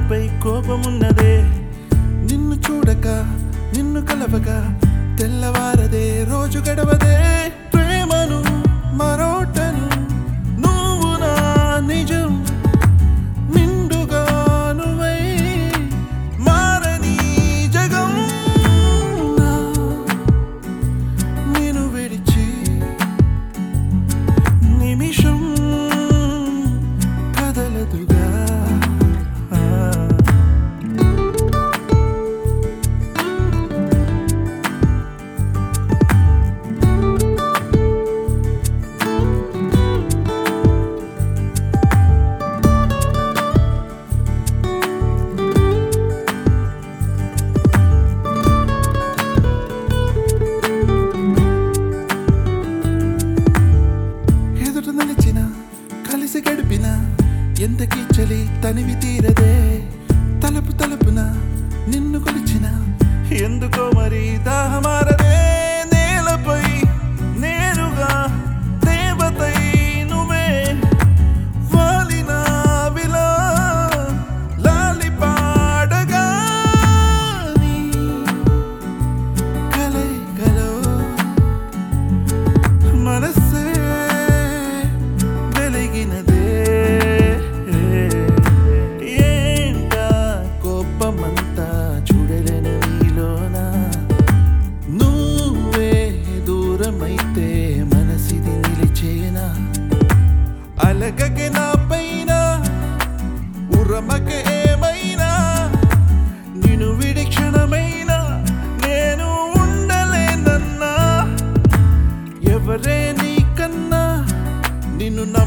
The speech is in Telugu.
నాపై కోపమున్నదే నిన్ను చూడక నిన్ను కలవక తెల్లవారదే రోజు గడవదే ప్రేమను మరోటను నువ్వు నా నిజం నిండుగా నువ్వై మారని జగం నా నేను విడిచి నిమిషం కదలదుగా ఎదుట నిలిచిన కలిసి గడిపిన ఎంతకీ చలి తనివి తీరదే తలుపు తలుపున నిన్ను కొలిచిన ఎందుకో మరి దాహమారదే నేలపై నేరుగా దేవతై నువ్వే వాలిన విలా లాలి పాడగా నీ కలైకలో మనసే వెలిగినదే ఏంటా కోపమంతా చూడలేని నీలోన నువ్వే దూరమైతే మనసిది నిలిచేనా అలగకి నా పైన ఉరమకి ఏమైనా నిన్ను విడి క్షణమైనా నేను ఉండలేనన్నా ఎవరే నీకన్నా నిన్ను నమ్మ